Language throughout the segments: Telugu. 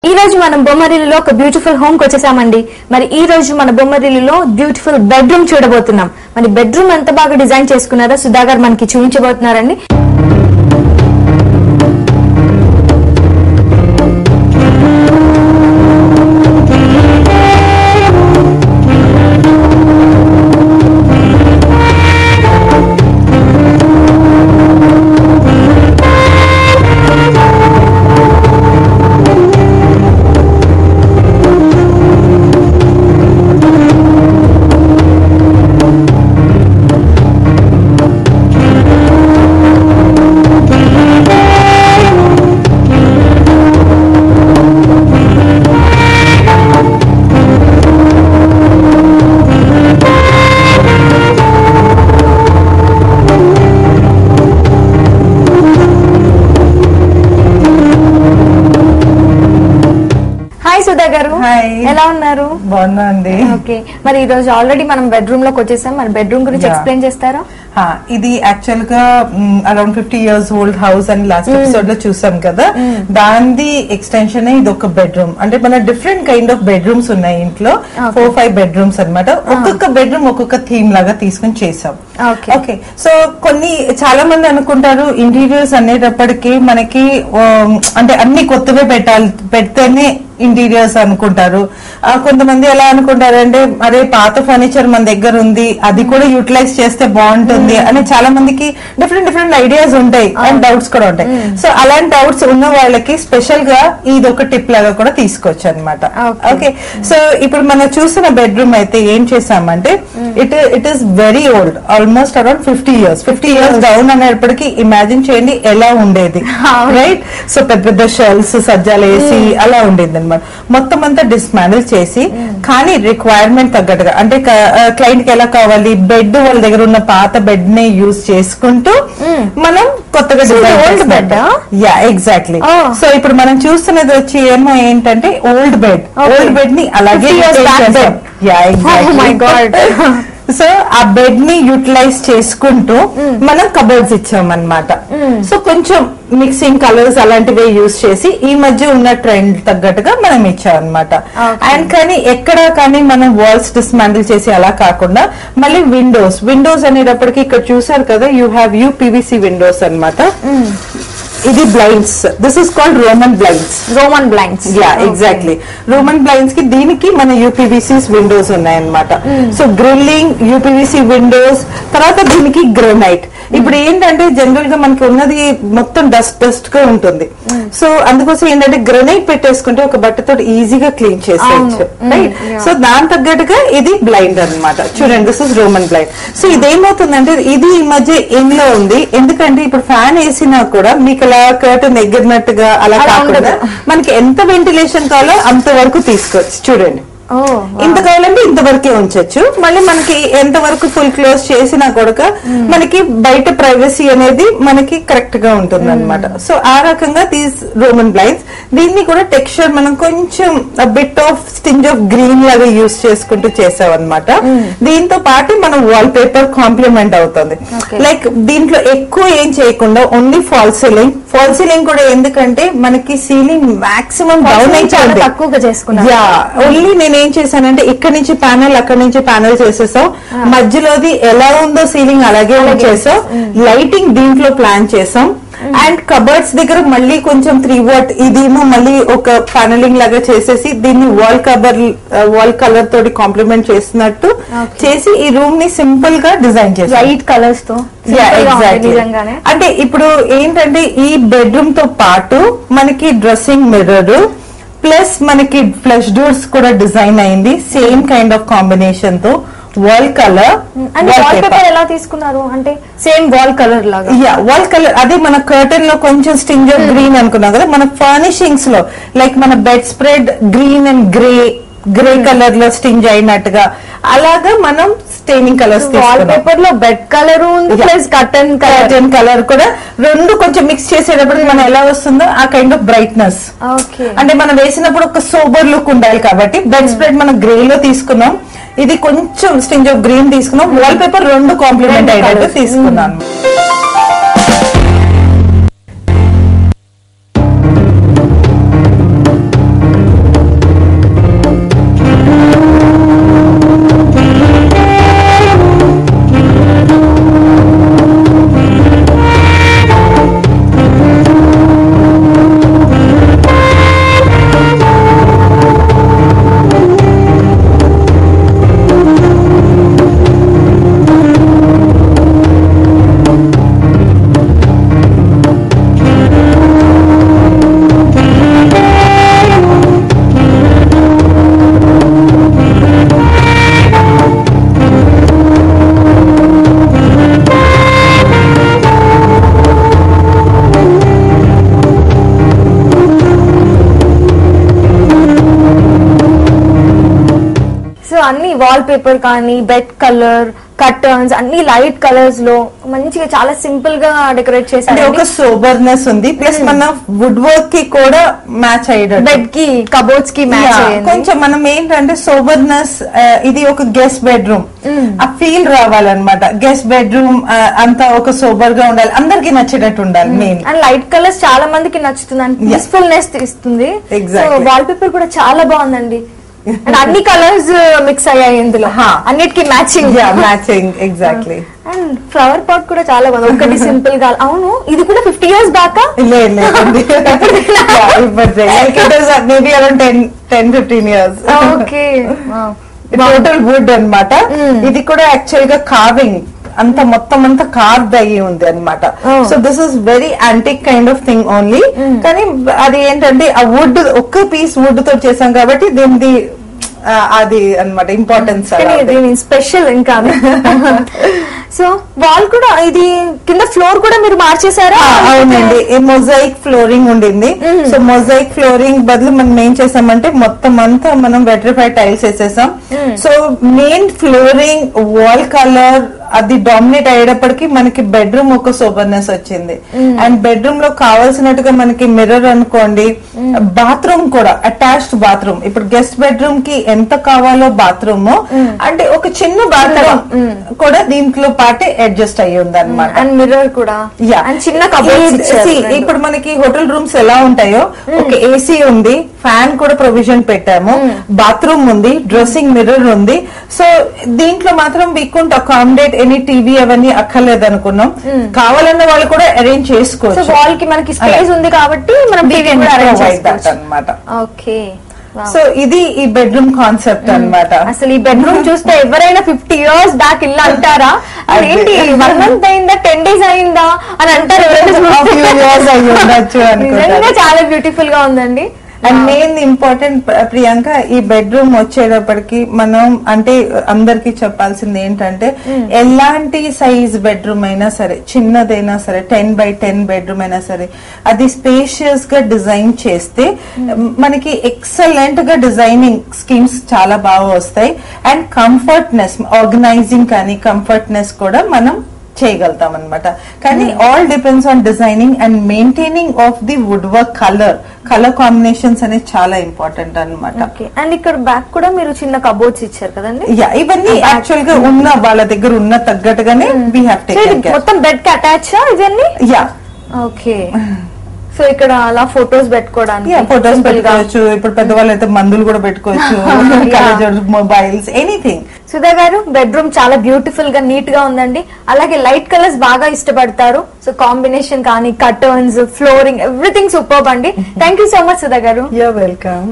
ఈ రోజు మనం బొమ్మరిల్లులో ఒక బ్యూటిఫుల్ హోమ్ కి వచ్చేసామండి మరి ఈ రోజు మన బొమ్మరిల్లులో బ్యూటిఫుల్ బెడ్రూమ్ చూడబోతున్నాం మరి బెడ్రూమ్ ఎంత బాగా డిజైన్ చేసుకున్నారో సుధా గారు మనకి చూపించబోతున్నారండి హాయ్ సుధా గారు Hi. ఎలా ఉన్నారు బాగున్నా అండి ఓకే మరి ఈ రోజు ఆల్రెడీ మనం బెడ్రూమ్ లోకి వచ్చేసాం మరి బెడ్రూమ్ గురించి Yeah. ఎక్స్ప్లెయిన్ చేస్తారా హా, ఇది యాక్చువల్ గా around fifty years old house అని లాస్ట్ ఎపిసోడ్ లో చూసాం కదా దాని ఎక్స్టెన్షన్ ఇది ఒక బెడ్రూమ్ అంటే మన డిఫరెంట్ కైండ్ ఆఫ్ బెడ్రూమ్స్ ఉన్నాయి ఇంట్లో Okay. ఫోర్ ఫైవ్ బెడ్రూమ్స్ అన్నమాట ఒక్కొక్క బెడ్రూమ్ ఒక్కొక్క థీమ్ లాగా తీసుకొని చేసాం Okay. ఓకే సో కొన్ని చాలా మంది అనుకుంటారు ఇంటీరియర్స్ అనేటప్పటికి మనకి ఉమ్, అంటే అన్ని కొత్తవే పెట్టాలి పెడితేనే ఇంటీరియర్స్ అనుకుంటారు ఆ, కొంతమంది ఎలా అనుకుంటారు అంటే అరే పాత ఫర్నిచర్ మన దగ్గర ఉంది అది కూడా యూటిలైజ్ చేస్తే బాగుంటుంది అని చాలా మందికి డిఫరెంట్ డిఫరెంట్ ఐడియాస్ ఉంటాయి అండ్ డౌట్స్ కూడా ఉంటాయి సో అలాంటి డౌట్స్ ఉన్న వాళ్ళకి స్పెషల్ గా ఇది ఒక టిప్ లాగా కూడా తీసుకోవచ్చు అనమాట Okay. ఓకే సో ఇప్పుడు మనం చూసిన బెడ్రూమ్ అయితే ఏం చేసామంటే it it is very old almost around fifty years fifty years down అనేప్పటికీ ఇమాజిన్ చేయండి ఎలా ఉండేది రైట్ సో పెద్ద పెద్ద షెల్స్ సజ్జాలు వేసి అలా ఉండేది అనమాట మొత్తం అంతా డిస్మాండిల్ చేసి కానీ రిక్వైర్మెంట్ తగ్గట్టుగా అంటే క్లయింట్ కి ఎలా కావాలి బెడ్ వాళ్ళ దగ్గర ఉన్న పాత బెడ్ నే యూజ్ చేసుకుంటూ మనం కొత్తగా So, ఇది డిజైన్ old bed ఆ? Yeah exactly Oh. సో ఇప్పుడు మనం చూస్తున్నది వచ్చి ఏమో ఏంటంటే old bed Okay. Old bed ని అలాగే 50 years back bed. Yeah Oh my God. So ఆ బెడ్ ని యూటిలైజ్ చేసుకుంటూ మనం కబోర్డ్స్ ఇచ్చామన్నమాట సో కొంచెం మిక్సింగ్ కలర్స్ అలాంటివి యూజ్ చేసి ఈ మధ్య ఉన్న ట్రెండ్ తగ్గట్టుగా మనం ఇచ్చాం అనమాట Okay. అండ్ కానీ ఎక్కడ కానీ మనం వాల్స్ డిస్మాండిల్ చేసి అలా కాకుండా మళ్ళీ విండోస్ విండోస్ అనేటప్పటికి ఇక్కడ చూసారు కదా you have you PVC windows అన్నమాట ఇది blinds this is called Roman blinds Roman blinds yeah exactly Roman blinds కి దీనికి మన యూపీవీసీ విండోస్ ఉన్నాయన్నమాట సో గ్రిల్లింగ్ యూపీవీసీ విండోస్ తర్వాత దీనికి గ్రనైట్ ఇప్పుడు ఏంటంటే జనరల్ గా మనకి ఉన్నది మొత్తం డస్ట్ డస్ట్ గా ఉంటుంది సో అందుకోసం ఏంటంటే గ్రనైట్ పెట్టేసుకుంటే ఒక బట్టతో ఈజీగా క్లీన్ చేసేయచ్చు అవును. Right Mm, yeah. సో దాని తగ్గట్టుగా ఇది బ్లైండ్ అన్నమాట చూడండి this is Roman blind so ఇదేమవుతుందంటే ఇది ఈ మధ్య ఇన్ లో ఉంది ఎందుకంటే ఇప్పుడు ఫ్యాన్ వేసినా కూడా మీకు అలా కర్టన్ ఎగిరినట్టుగా అలా అలా కాకుండా ఉండదు. మనకి ఎంత వెంటిలేషన్ కావాలో అంత వరకు తీసుకోవచ్చు చూడండి ఓ ఇంత కావాలంటే ఇంతవరకే ఉంచొచ్చు మళ్ళీ మనకి ఎంత వరకు ఫుల్ క్లోజ్ చేసినా కూడా మనకి బయట ప్రైవసీ అనేది మనకి కరెక్ట్ గా ఉంటుంది అనమాట సో ఆ రకంగా దీస్ రోమన్ బ్లైన్స్ దీన్ని కూడా టెక్స్చర్ మనం కొంచెం bit of tinge of green లాగా యూస్ చేసుకుంటూ చేసాం అనమాట దీంతో పాటు మన వాల్ పేపర్ కాంప్లిమెంట్ అవుతుంది Okay. లైక్ దీంట్లో ఎక్కువ ఏం చేయకుండా only fall ceiling fall ceiling కూడా ఎందుకంటే మనకి సీలింగ్ మాక్సిమం డౌన్ చాలా అయిపోయింది తక్కువగా చేసుకున్నారు యా ఓన్లీ నేను ఏం చేశానంటే ఇక్కడ నుంచి ప్యానెల్ అక్కడ నుంచి ప్యానెల్ చేసేసాం మధ్యలోది ఎలా ఉందో సీలింగ్ అలాగే చేసాం లైటింగ్ దీంట్లో ప్లాన్ చేసాం అండ్ కబర్డ్స్ దగ్గర మళ్ళీ కొంచెం త్రీ వాట్ ఇదేమో మళ్ళీ ఒక ప్యానలింగ్ లాగా చేసేసి దీన్ని వాల్ కబర్ వాల్ కలర్ తోటి కాంప్లిమెంట్ చేసినట్టు Okay. చేసి ఈ రూమ్ ని సింపుల్ గా డిజైన్ చేసాం లైట్ కలర్స్ తో Yeah, Simple గా ఉంది exactly. నిజంగానే అంటే ఇప్పుడు ఏంటంటే ఈ బెడ్రూమ్ తో పాటు మనకి డ్రెస్సింగ్ మిర్రర్ ప్లస్ మనకి ఫ్లష్ డోర్స్ కూడా డిజైన్ అయింది సేమ్ కైండ్ ఆఫ్ కాంబినేషన్ తో wall colour and wall paper ఎలా తీసుకున్నారు అంటే సేమ్ వాల్ కలర్ లాగా యా వాల్ కలర్ అదే మన కర్టన్ లో కొంచెం స్టింజ్ ఆఫ్ గ్రీన్ అనుకున్నాం కదా మన ఫర్నిషింగ్స్ లో లైక్ మన bed spread green and grey grey colour లో స్టింజ్ అయినట్టుగా అలాగా మనం స్టెయినింగ్ కలర్స్ వాల్ పేపర్ లో బెడ్ కలర్ ఉంది Yeah. Plus curtain colour curtain colour కూడా రెండు కొంచెం మిక్స్ చేసేటప్పుడు మనం ఎలా వస్తుందో ఆ కైండ్ ఆఫ్ బ్రైట్నెస్ ఓకే అంటే మనం వేసినప్పుడు ఒక సోబర్ లుక్ ఉండాలి కాబట్టి బెడ్ స్ప్రెడ్ మనం గ్రే లో తీసుకున్నాం ఇది కొంచెం స్టింజ్ ఆఫ్ గ్రీన్ తీసుకున్నాం వాల్ పేపర్ రెండు కాంప్లిమెంట్ రెండు అయ్యేటట్టు colours. తీసుకున్నాను అన్ని వాల్ పేపర్ కానీ బెడ్ కలర్ కర్టన్స్ అన్ని లైట్ కలర్స్ లో మంచిగా చాలా సింపుల్ గా డెకరేట్ అంటే చేశారు ఒక సోబర్నెస్ ఉంది ప్లస్ మన వుడ్ వర్క్ కి కూడా మ్యాచ్ అయ్యేటట్టు బెడ్ కి కబోర్డ్స్ కి మ్యాచ్ Yeah, అయ్యింది కొంచెం మనం ఏంటంటే సోబర్నెస్ ఇది ఒక గెస్ట్ బెడ్రూమ్ ఆ ఫీల్ రావాలన్నమాట గెస్ట్ బెడ్రూమ్ అంతా ఒక సోబర్ గా ఉండాలి అందరికి నచ్చేటట్టు ఉండాలి మెయిన్ అండ్ లైట్ కలర్స్ చాలా మందికి నచ్చుతుంది అండ్ పీస్ఫుల్నెస్ ఇస్తుంది సో Exactly. వాల్ పేపర్ కూడా చాలా బాగుందండి అండ్ అన్ని కలర్స్ మిక్స్ అయ్యాయి ఇందులో హా. అన్నిటికీ matching matching exactly and flower pot కూడా చాలా బాగుంది ఒకటి సింపుల్ గా అవును ఇది కూడా ఫిఫ్టీ ఇయర్స్ బ్యాక్ లేదు లేదండి maybe around ten ten fifteen years okay total wood అన్నమాట ఇది కూడా యాక్చువల్ గా కార్వింగ్ అంత మొత్తం అంతా కార్వ్ అయ్యి ఉంది అనమాట Oh. So this is very antique kind of thing only కానీ అది ఏంటంటే ఆ వుడ్ ఒక్క పీస్ వుడ్ తో చేసాం కాబట్టి దీనిది ఆ, అది అన్నమాట ఇంపార్టెన్స్ కానీ దీని స్పెషల్ ఇంకా సో వాల్ కూడా ఇది కింద ఫ్లోర్ కూడా మీరు మార్చేసారా అవునండి మొజైక్ ఫ్లోరింగ్ ఉండింది సో మొజైక్ ఫ్లోరింగ్ బదులు మనం ఏం చేసామంటే మొత్తం అంతా మనం వెట్రిఫైడ్ టైల్స్ వేసేసాం so main flooring wall colour అది డామినేట్ అయ్యేటప్పటికి మనకి బెడ్రూమ్ ఒక సోబర్నెస్ వచ్చింది అండ్ బెడ్రూమ్ లో కావాల్సినట్టుగా మనకి మిర్రర్ అనుకోండి బాత్రూమ్ కూడా అటాచ్డ్ బాత్రూమ్ ఇప్పుడు గెస్ట్ బెడ్రూమ్ కి ఎంత కావాలో బాత్రూమ్ అంటే ఒక చిన్న బాత్రూమ్ కూడా దీంట్లో పాటే అడ్జస్ట్ అయ్యి ఉంది అనమాట అండ్ మిర్రర్ కూడా యా అండ్ చిన్న కబోర్డ్స్ ఈ- see, ఇప్పుడు మనకి హోటల్ రూమ్స్ ఎలా ఉంటాయో ఒక ఏసీ ఉంది ఫ్యాన్ కూడా ప్రొవిజన్ పెట్టాము బాత్రూమ్ ఉంది డ్రెస్సింగ్ మిర్రర్ ఉంది సో దీంట్లో మాత్రం we can't accommodate any TV అవన్నీ అక్కర్లేదు అనుకున్నాం కావాలన్న వాళ్ళు కూడా అరేంజ్ సో చేసుకోవచ్చు వాల్ కి మనకి స్పేస్ ఉంది కాబట్టి మనం టీవీ కూడా అరేంజ్ చేసుకోవచ్చు అనమాట ఓకే సో ఇది ఈ బెడ్రూమ్ కాన్సెప్ట్ అన్నమాట అసలు ఈ బెడ్రూమ్ చూస్తే ఎవరైనా ఫిఫ్టీ ఇయర్స్ బ్యాక్ ఇల్లు అంటారా అదేంటి వన్ మంత్ అయిందా టెన్ డేస్ అయిందా అని అంటారు ఎవరైనా A few చూస్తే. years అయ్యి ఉండొచ్చు అనుకుంటారు. నిజంగా చాలా బ్యూటిఫుల్ గా ఉందండి అండ్ మెయిన్ ఇంపార్టెంట్ ప్రియాంక ఈ బెడ్రూమ్ వచ్చేటప్పటికి మనం అంటే అందరికి చెప్పాల్సింది ఏంటంటే ఎలాంటి సైజ్ బెడ్రూమ్ అయినా సరే చిన్నదైనా సరే టెన్ బై టెన్ బెడ్రూమ్ అయినా సరే అది స్పేషియస్ గా డిజైన్ చేస్తే మనకి ఎక్సలెంట్ గా డిజైనింగ్ స్కీమ్స్ చాలా బాగా వస్తాయి అండ్ కంఫర్ట్నెస్ ఆర్గనైజింగ్ కానీ కంఫర్ట్నెస్ కూడా మనం చేయగలుగుతాం అనమాట కానీ all depends on designing and maintaining of the wood work colour colour combinations అనేది చాలా ఇంపార్టెంట్ అన్నమాట ఓకే అండ్ ఇక్కడ బ్యాక్ కూడా మీరు చిన్న కబోర్డ్స్ ఇచ్చారు కదండి యా ఇవన్నీ యాక్చువల్ గా ఉన్న వాళ్ళ దగ్గర ఉన్న తగ్గట్టుగానే వీ హ్యావ్ సో ఇది టేకెన్ కేర్ మొత్తం బెడ్ కి అటాచ్ ఇవన్నీ యా ఓకే సో ఇక్కడ అలా ఫొటోస్ పెట్టుకోవడానికి యా ఫొటోస్ simple గా. పెట్టుకోవచ్చు ఇప్పుడు పెద్దవాళ్ళు అయితే మందులు కూడా పెట్టుకోవచ్చు కలర్ మొబైల్స్ ఎనీథింగ్ సుధా గారు బెడ్రూమ్ చాలా బ్యూటిఫుల్ గా నీట్ గా ఉందండి అలాగే లైట్ కలర్స్ బాగా ఇష్టపడతారు సో కాంబినేషన్ కానీ కర్టన్స్ ఫ్లోరింగ్ ఎవ్రీథింగ్ సూపర్ అండి thank you so much Sudha గారు యూ వెల్కమ్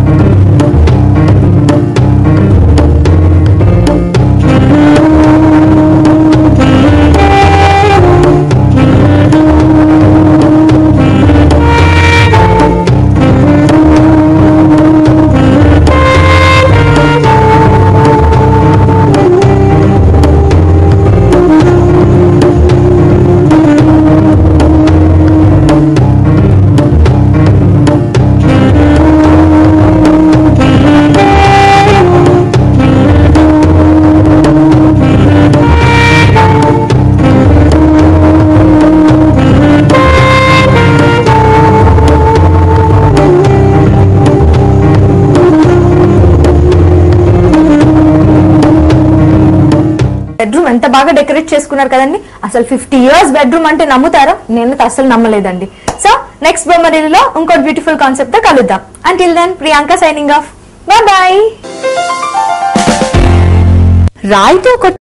బెడ్రూమ్ ఎంత బాగా డెకరేట్ చేసుకున్నారు కదండి అసలు ఫిఫ్టీ ఇయర్స్ బెడ్రూమ్ అంటే నమ్ముతారా నేను అసలు నమ్మలేదండి సో నెక్స్ట్ బొమ్మరిలో ఇంకోటి బ్యూటిఫుల్ కాన్సెప్ట్ తో కలుద్దాం until then Priyanka signing off bye bye రాయితో